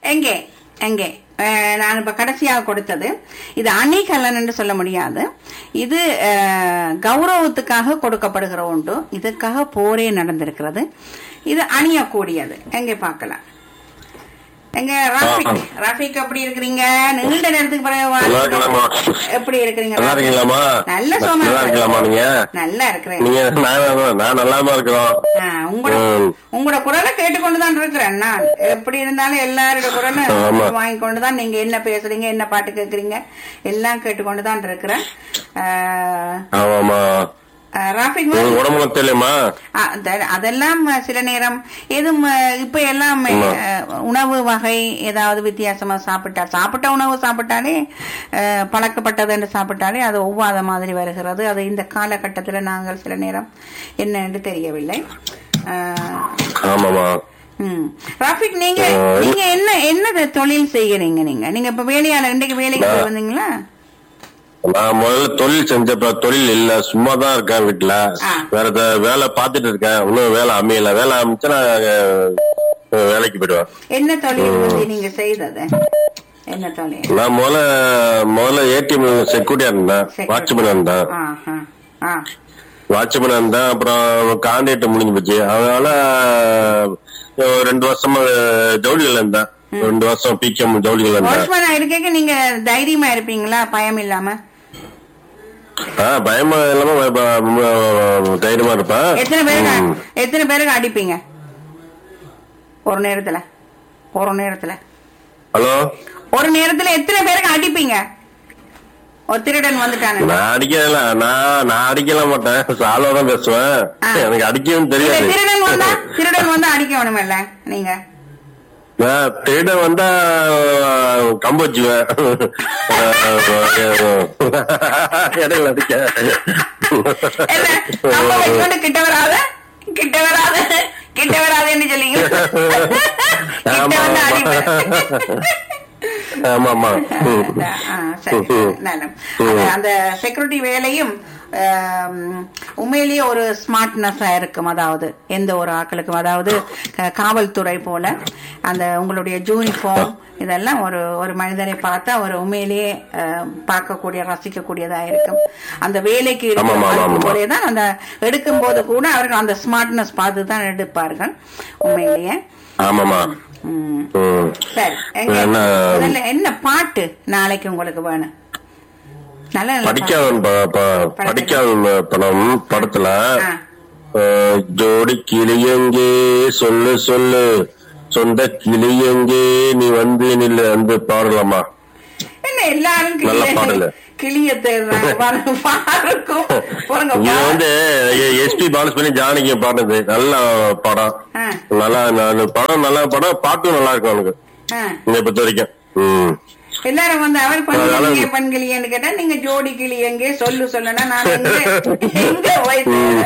எங்கே எங்கே அஹ், நான் இப்ப கடைசியாக கொடுத்தது இது அணிகலன் என்று சொல்ல முடியாது இது அஹ், கௌரவத்துக்காக கொடுக்கப்படுகிற ஒன்று இதுக்காக போரே நடந்திருக்கிறது இது அணியக்கூடியது எங்கே பார்க்கலாம் எங்க ராஃபிக் ராஃபிக் எப்படி இருக்கிறீங்க நீண்ட நேரத்துக்கு பிறகு நல்லா இருக்கலாமா? வாழ்த்துக்கள். எப்படி இருக்கிறீங்க நல்லா இருக்கீங்களாமா நல்ல சோமா நல்லா இருக்கலாமா நீங்க நல்லா இருக்கிறேன் நீங்க நான் நான் நல்லாம இருக்கிறோம் ஆ, உங்களோட ம். உங்களோட குரலை கேட்டுக்கொண்டுதான் இருக்கிறேன் நான் எப்படி இருந்தாலும் எல்லாரோட குரலும் ஆமா. வாங்கி கொண்டுதான் நீங்க என்ன பேசுறீங்க என்ன பாட்டு கேக்குறீங்க எல்லாம் கேட்டுக்கொண்டுதான் இருக்கிறேன் ஆ, ஆமாமா ஆ, ராஃபிக் உங்களுக்கு மாதிரி- உடம்புல தெரியலையுமா ஆ, அத- அதெல்லாம் சில நேரம் எதுவும் இப்ப எல்லாம் ஆமா. அஹ், உணவு வகை ஏதாவது வித்தியாசமா சாப்பிட்டா சாப்பிட்ட உணவு சாப்பிட்டாலே அஹ், பழக்கப்பட்டது என்று சாப்பிட்டாலே அது ஒவ்வாத மாதிரி வருகிறது அது இந்த காலகட்டத்தில் நாங்கள் சில நேரம் என்ன என்று தெரியவில்லை அஹ், ஆமாமா ம். ராஃபிக் நீங்க ஆ, நீங்க என்ன என்ன தொழில் செய்கிறீங்க நீங்க நீங்க இப்ப வேலையாளர் இன்றைக்கு வேலைக்கு நான்- போய் வந்தீங்களா நான் முதல்ல தொழில் செஞ்சப்ப தொழில் இல்ல சும்மா தான் இருக்கேன் வீட்டுல ஆ. வேற த- வேலை பார்த்துட்டு இருக்கேன் இன்னும் வேலை அமையல வேலை அமைச்சா நான் அஹ், வேலைக்கு போயிடுவேன் என்ன தொழில் வந்து நீங்க செய்தது என்ன தொழில் நான் முதல்ல முதல்ல ஏடிஎம் செக்யூரிட்டியா இருந்தேன் Security. வாட்ச்மேன் இருந்தேன் ஆ ஆ ஆ வாட்ச்மேன் இருந்தேன் அப்புறம் கான்ட்ராக்ட் முடிஞ்சு போச்சு அதனால அஹ், ரெண்டு வருஷமா ஜவுளிகள் இருந்தேன் ரெண்டு வருஷம் பிகேம் ஜவுளிகள் இருந்தேன் வாட்ச்மேனா இருக்கேங்க நீங்க தைரியமா இருப்பீங்களா பயம் இல்லாம ஆ, பயமா இல்லாம ப- ப- தைரியமா இருப்பேன் எத்தனை பேருக்கு ம். எத்தனை பேருக்கு அடிப்பீங்க ஒரு நேரத்துல ஒரு நேரத்துல ஹலோ ஒரு நேரத்துல எத்தனை பேருக்கு அடிப்பீங்க ஒரு திருடன் வந்துட்டானு நான் அடிக்கல நான் நான் அடிக்கல மாட்டேன் சாலோ தான் பேசுவேன் ஆ. எனக்கு அடிக்கவும் இல்ல, தெரியாது திருடன் வந்தா திருடன் வந்தா அடிக்க வேணுமில்ல நீங்க நான் திருட வந்தா கம்பு வச்சுவேன் இடையில அடிக்க என்ன நம்ம வச்சுக்கொண்டு கிட்ட வராத கிட்ட வராத கிட்ட வராதன்னு சொல்லிங்க கிட்ட ஆமா வந்து ஆமா அடிப்பேன் ஆமா ஆமா ம். ஆ, சரி, சரி, நல்ல. அந்த- அந்த செக்யூரிட்டி வேலையும் ஆம், உண்மையிலேயே ஒரு ஸ்மார்ட்னஸா இருக்கும் அதாவது எந்த ஒரு ஆட்களுக்கும் அதாவது க- காவல்துறை போல அந்த உங்களுடைய யூனிஃபார்ம் இதெல்லாம் ஒரு ஒரு மனிதனை பார்த்தா ஒரு உண்மையிலேயே அஹ், பார்க்கக்கூடிய ரசிக்கக்கூடியதா இருக்கும் அந்த வேலைக்கு ஆமா, ஆமா, ஆமா, ஆமா. போலே தான் அந்த எடுக்கும் போது கூட அவர்கள் அந்த ஸ்மார்ட்னஸ் பார்த்து தான் எடுப்பார்கள் உண்மையிலேயே ஆமாமா ம். ம். சரி எங்க என்ன முதல்ல என்ன பாட்டு நாளைக்கு உங்களுக்கு வேணும் நல்ல நல்ல படிக்காதவன் ப- ப- படிக்காதவன் படம் படத்துல ஆ. அஹ், ஜோடி கிளியங்கே சொல்லு சொல்லு சொந்த கிளியங்கே நீ வந்து நில்லு வந்து பாடலாமா என்ன எல்லாரும் நல்ல கிளிய பாடலு. கிளிய தேடுறாங்க பாருங்க, பாருக்கும் பாருங்க இது பா- வந்து எஸ்பி பாலசுமணி ஜானகி பாடுனது நல்ல படம் ஆ, நல்லா நல்ல படம் நல்ல படம் பாட்டும் நல்லா இருக்கும் அவனுக்கு ஆ. என்னை பொறுத்த வரைக்கும் ம். எல்லாரும் வந்து அவர் அதனால- பெண்கிளியே பெண்கிளியன்னு கேட்டா நீங்க ஜோடி கிளி எங்கே சொல்லு சொல்லனா நான் எங்க எங்க போய்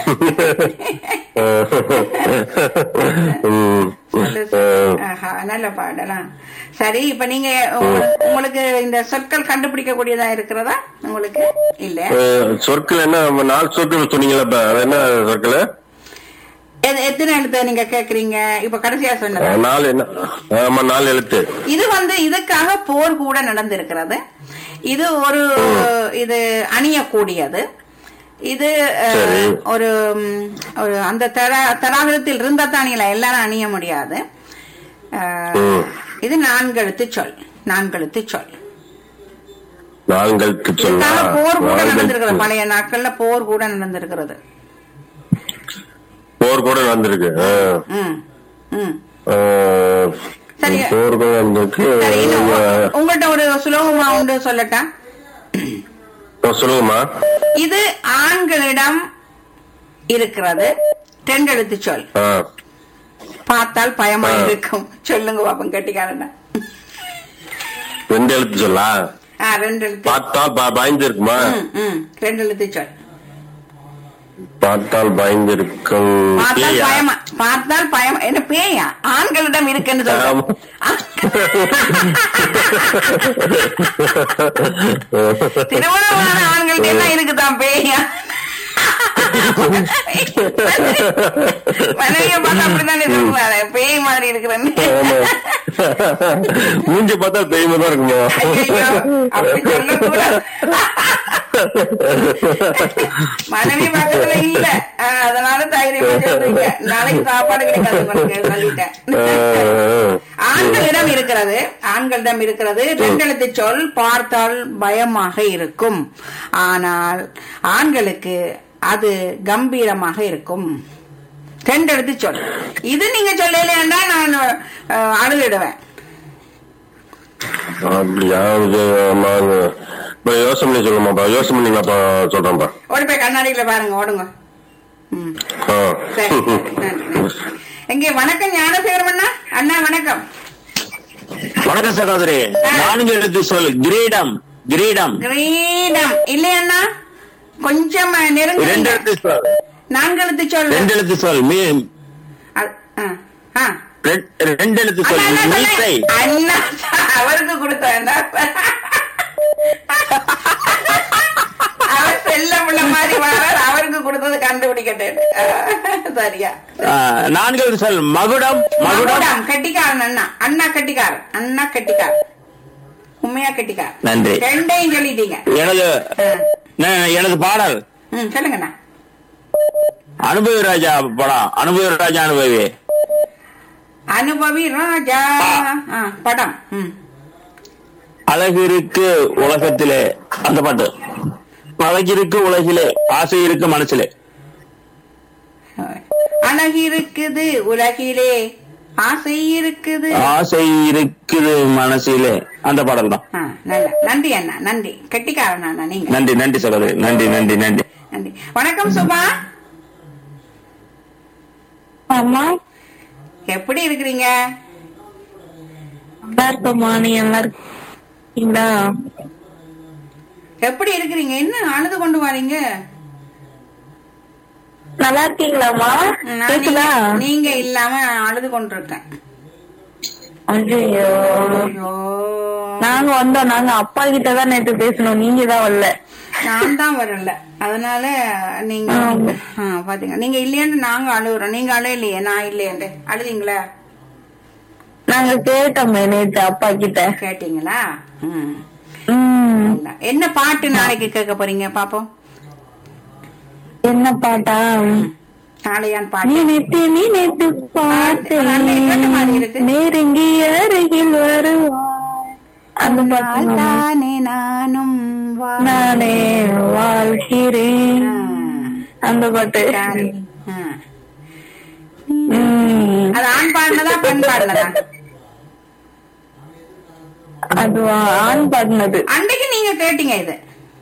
ம். சொல்லு, சொல்லு. ஆஹா, நல்ல பாடலாம் சரி இப்ப நீங்க உங்களுக்கு- உங்களுக்கு இந்த சொற்கள் கண்டுபிடிக்க கூடியதா இருக்கிறதா உங்களுக்கு இல்ல அஹ், சொற்கள் என்ன நாலு சொற்கள் சொன்னீங்களா இப்ப அது என்ன சொற்கள் எது- எத்தனை எழுத்து நீங்க கேக்குறீங்க இப்ப கடைசியா சொன்னது நாலு என்ன ஆமா நாலு எழுத்து இது வந்து இதுக்காக போர் கூட நடந்திருக்கிறது இது ஒரு இது அணியக்கூடியது இது அஹ், சரி. ஒரு ம், ஒரு அந்த தரா- தராதரத்தில் இருந்தா தான் அணியலாம் எல்லாரும் அணிய முடியாது அஹ், ம். இது நான்கெழுத்து சொல் நான்கெழுத்து சொல் நான்களுக்கு சொல்லலாம் இதுக்காக போர் கூட நான்களுக்கு- நடந்திருக்கிறது பழைய நாட்கள்ல போர் கூட நடந்திருக்கிறது போர் கூட நடந்திருக்கு ஆஹ். ம் ம் ஆஹ், சரி. போர் கூட நடந்திருக்கு சரி இன்னும் ஆஹ், உங்கள்கிட்ட ஒரு சுலோகமா உண்டு சொல்லட்டா சொல்லுங்கம்மா இது ஆண்களிடம் இருக்கிறது தெண்டெழுத்து சொல் ஆஹ். பார்த்தால் பயமா ஆ. இருக்கும் சொல்லுங்க பாப்பம் கட்டிக்காரன் ரெண்டு எழுத்து சொல்லா ஆ ரெண்டு எழுத்து பார்த்தால் ப- பயந்து இருக்குமா ம், ம், ரெண்டு எழுத்து சொல் பார்த்தால் பயந்து இருக்கும் பார்த்தால் பேயா? பயமா பார்த்தால் பயமா என்ன பேயா ஆண்களிடம் இருக்குன்னு சொல்றேன் ஆமா. திருமணமான ஆண்கள்ட்ட எல்லாம் இருக்குதான் பேயா மனைவியை பார்த்தா அப்படித்தானே சொல்லுவாரு பேய் மாதிரி இருக்கிறேன்னு ஆமா. மூஞ்சி பார்த்தா தெய்வம் தான் இருக்குமா ஐயையோ, அப்படி சொல்லக்கூடாது மனைவி பக்கத்துல இல்ல ஆஹ், அதனால தைரியமா சொல்றீங்க நாளைக்கு சாப்பாடு கிடைக்காது உங்களுக்கு சொல்லிட்டேன் ஆண்களிடம் இருக்கிறது ஆண்களிடம் இருக்கிறது பெண்களுக்கு சொல் பார்த்தால் பயமாக இருக்கும் ஆனால் ஆண்களுக்கு அது கம்பீரமாக இருக்கும் ரெண்டெழுத்து சொல் இது நீங்க சொல்லலைன்னா நான் அஹ், அழுதுடுவேன் அப்படியா இது, ஆமா, அது. இப்ப யோசனை பண்ணி சொல்லுமாப்பா யோசனை பண்ணி நான் அப்ப சொல்றேன்ப்பா ஓடி போய் கண்ணாடியில பாருங்க ஓடுங்க ம் ஆ. சரி நன்றி, நன்றி. எங்கே வணக்கம் ஞானசேகரம் அண்ணா அண்ணா வணக்கம் வணக்கம் சகோதரி நான்கு எழுத்து சொல் கிரீடம் கிரீடம் கிரீடம் இல்லையண்ணா கொஞ்சம் ரெண்டு நெருங்க எழுத்து சொல் நான்கெழுத்து சொல் ரெண்டு எழுத்து சொல் மீ அ- ஆ, ஆ. ரெ- ரெண்டு எழுத்து சொல் அண்ணா, அண்ணா, மீசை அண்ணா, அவருக்கு கொடுத்தேன் அவர் செல்ல உள்ள மாதிரி வரார் அவருக்கு கொடுத்தது கண்டுபிடிக்கட்டேன் சரியா ஆ, நான்கு எழுத்து சொல் மகுடம் மகுடம் மகுடம் கட்டிக்காரன் அண்ணா அண்ணா கட்டிக்காரன் அண்ணா கட்டிக்காரன் உண்மையா கட்டிக்காரன் நன்றி. ரெண்டையும் சொல்லிட்டீங்க எனது ஆ. ந- எனது பாடல் ம் சொல்லுங்கண்ணா அனுபவி ராஜா படம் அனுபவி ராஜா அனுபவி அனுபவி ராஜா ஆ, படம் ம் அழகு இருக்கு உலகத்திலே அந்த பாட்டு அழகு இருக்கு உலகிலே ஆசை இருக்கு மனசிலே அழகு இருக்குது உலகிலே ஆசை இருக்குது ஆசை இருக்குது மனசிலே அந்த பாடல் தான் ஆ, நல்ல நன்றி அண்ணா நன்றி கெட்டிக்காரன் அண்ணா நீங்க நன்றி நன்றி சகோதரி நன்றி நன்றி நன்றி நன்றி வணக்கம் சுபா அம்மா எப்படி இருக்கிறீங்க நல்லா இருக்கம்மா நீ நல்லா இருக்கீங்களா எப்படி இருக்கிறீங்க என்ன அழுது கொண்டு வரீங்க நல்லா இருக்கீங்களாம்மா நான் கேக்குதா நீங்க- நீங்க இல்லாம அழுது கொண்டிருக்கேன் ஐயோ ஐயோ நாங்க வந்தோம் நாங்க அப்பா கிட்ட தான் நேத்து பேசணும் நீங்க தான் வரல நான் தான் வரல அதனால நீங்க ஆ, பாத்தீங்க நீங்க இல்லையான்னு நாங்க அழுகுறோம் நீங்க அழ இல்லையே நான் இல்லையாண்டு அழுதீங்களா நாங்க கேட்டோமே நேத்து அப்பா கிட்ட கேட்டீங்களா ம். உம் என்ன பாட்டு நாளைக்கு கேட்க போறீங்க பாப்போம் என்ன பாட்டா நாளையான் நீ பாட்டு நேத்து நீ நேத்து அது நல்ல கேட்ட மாதிரி இருக்கு. பார்த்தேன் நெருங்கி அருகில் வருவாய் அந்த பாட்டு தானே நானும் வா- நானே வாழ்கிறேன் ஆ. அந்த பாட்டு சரி. ஆ. உம் அது ஆண் பாடினதா பெண் பாடினதா அது ஆண் பாடினது அன்றைக்கு நீங்க கேட்டீங்க இது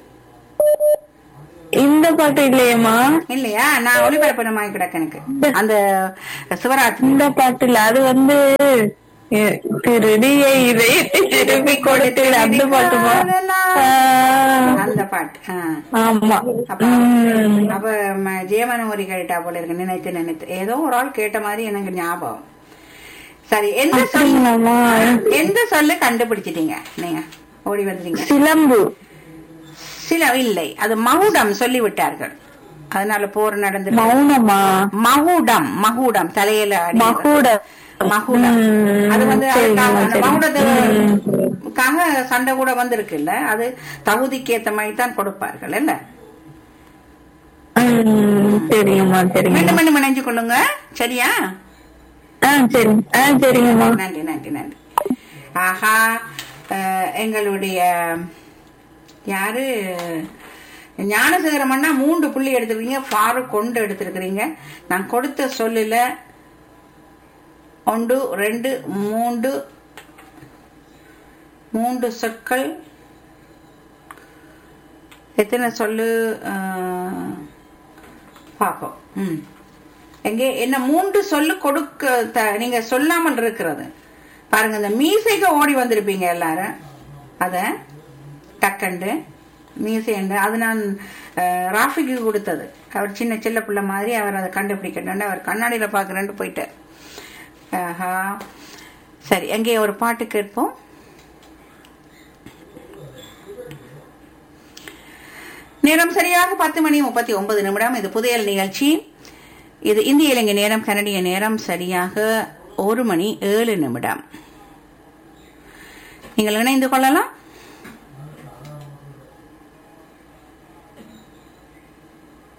இந்த பாட்டு இல்லையேம்மா இல்லையா நான் ஒளிபரப்பு மாதிரி கிடக்கு எனக்கு அந்த சிவராத்திரி இந்த பாட்டு இல்ல அது வந்து எ, திருடிய இதை திருப்பி கொடுத்து அந்த பாட்டுமா ஆ, அந்த பாட்டு ஆ. ஆமா அப்ப உம். அப்ப ம- ஜெயமனோரி கேட்டா போல இருக்கு நினைத்து நினைத்து ஏதோ ஒரு ஆள் கேட்ட மாதிரி எனக்கு ஞாபகம் சரி எந்த சொல் அப்படிங்களாம்மா எந்த சொல்லு கண்டுபிடிச்சிட்டீங்க நீங்க ஓடி வந்துட்டீங்க சிலம்பு சில இல்லை அது மகுடம் சொல்லி விட்டார்கள் அதனால போர் நடந்து மௌனமா மகுடம் மகுடம் தலையில அடி- மகுட மகுடம் ம், அது வந்து சரிம்மா, அதுக்காக அந்த சரி. மகுடத்துக்காக சண்டை கூட வந்திருக்கு இல்ல அது தகுதிக்கு ஏத்த மாதிரி தான் கொடுப்பார்கள் இல்ல உம், சரிங்கம்மா மீண்டும் சரிங்கம்மா மீண்டும் இணைஞ்சு கொள்ளுங்க சரியா ஆ சரி ஆ சரிங்கம்மா நன்றி நன்றி நன்றி ஆஹா அஹ், எங்களுடைய யாரு ஞானசேகரம் அண்ணா மூன்று புள்ளி எடுத்திருக்கீங்க ஃபாரு கொண்டு எடுத்திருக்கிறீங்க நான் கொடுத்த சொல்லுல ஒன்று ரெண்டு மூன்று மூன்று சொற்கள் எத்தனை சொல்லு அஹ், பார்ப்போம் ம் எங்கே என்ன மூன்று சொல்லு கொடுக்க த- நீங்க சொல்லாமல் இருக்கிறது பாருங்க இந்த மீசைக்கு ஓடி வந்திருப்பீங்க எல்லாரும் அத டக்கண்டு மீசைண்டு அது நான் அஹ், ராஃபிக்கு கொடுத்தது அவர் சின்ன சின்ன பிள்ளை மாதிரி அவர் அதை கண்டுபிடிக்கணும் அவர் கண்ணாடியில பாக்குறேன்ட்டு போயிட்டார் ஆஹா சரி எங்கே ஒரு பாட்டு கேட்போம் நேரம் சரியாக பத்து மணி முப்பத்தி ஒன்பது நிமிடம் இது புதையல் நிகழ்ச்சி இது இந்திய இலங்கை நேரம் கனடிய நேரம் சரியாக ஒரு மணி ஏழு நிமிடம் நீங்கள் இணைந்து கொள்ளலாம்